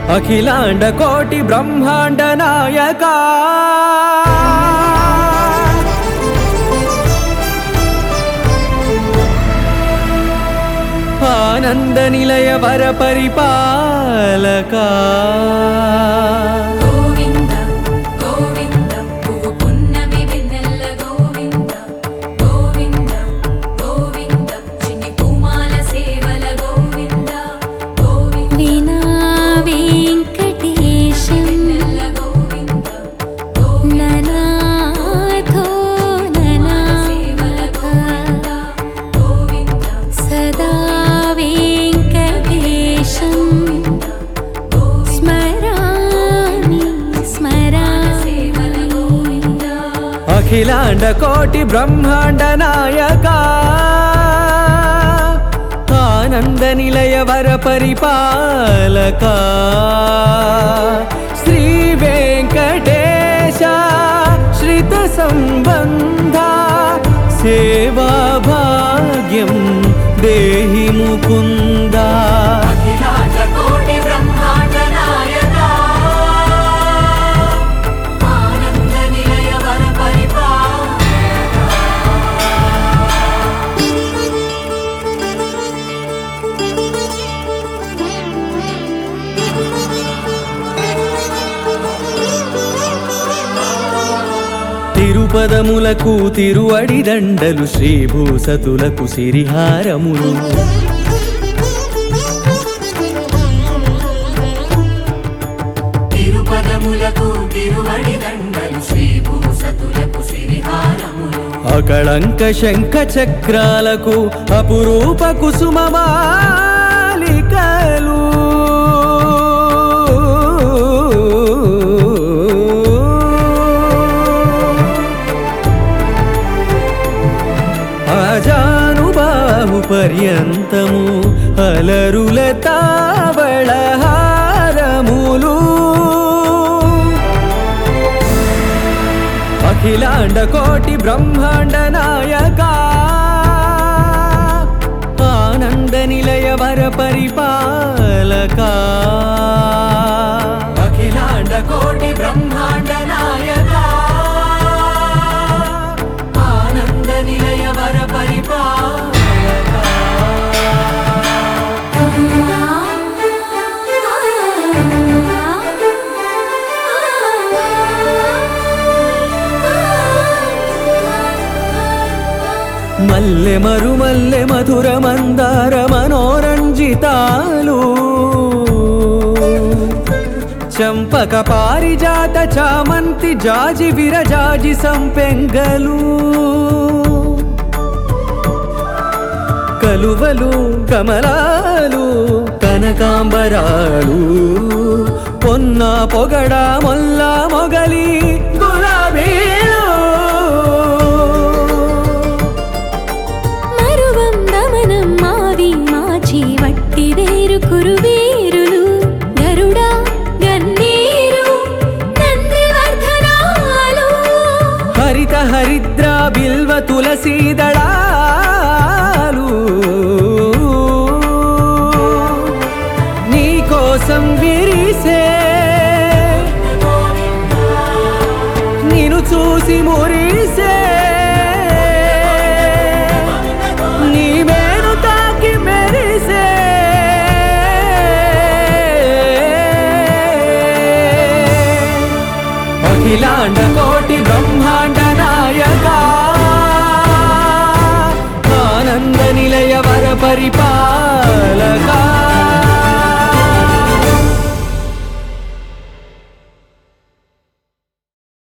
అఖిలాండ కోటి బ్రహ్మాండ నాయక ఆనంద నిలయ వర పరిపాలక గోవింద గోవింద పువ్వు పున్నమి వెన్నెల గోవింద గోవింద గోవింద చిన్ని పూమాల సేవల గోవింద గోవింద వినా వెంకటేశం వెన్నెల గోవింద ననాథో సేవల గోవింద ననాథ గోవింద సదా వెంకటేశం స్మరామి స్మరామి సేవల గోవింద అఖిలాండ కోటి బ్రహ్మాండ నాయక ఆనంద నిలయ వర పరిపాలక శ్రీ వెంకటేశ శ్రిత సంబంధ సేవా భాగ్యం దేహి ముకుందా అఖిలాండ కోటి బ్రహ్మాండ నాయక ఆనంద నిలయ వర పరిపాలక తిరుపదములకు తిరువడి దండలు శ్రీభూసతులకు సిరిహారములు తిరుపదములకు తిరువడి దండలు శ్రీభూసతులకు సిరిహారములు అకళంక శంఖ చక్రాలకు అపురూప కుసుమమాలికలు అజానుబాహు పర్యంతము అలరుల తావళహారములు అఖిలాండ కోటి బ్రహ్మాండ నాయక ఆనంద నిలయ వర పరిపాలక అఖిలాండ కోటి బ్రహ్మాండ నాయక ఆనంద నిలయ వర పరిపాలక మల్లె మరుమల్లె మధుర మందార మనోరంజితాలు చంపక పారిజాత చామంతి జాజి విరజాజి సంపెంగలు కలువలు కమలాలు కనకాంబరాలు పొన్న పొగడ మొల్ల మొగలి గులాబీలు మరువం దమనం మావి మాచి వట్టి వేరు కురువేరులు గరుడ గన్నీరు నందివర్ధనాలు హరిత హరిద్ర బిల్వ తులసీ దళాలు నీ కోసం విరిసే నిన్ను చూసి మురిసే నీ మేను తాకి మెరిసే అఖిలాండ కోటి బ్రహ్మాండ నాయక ఆనంద నిలయ వర పరిపాలక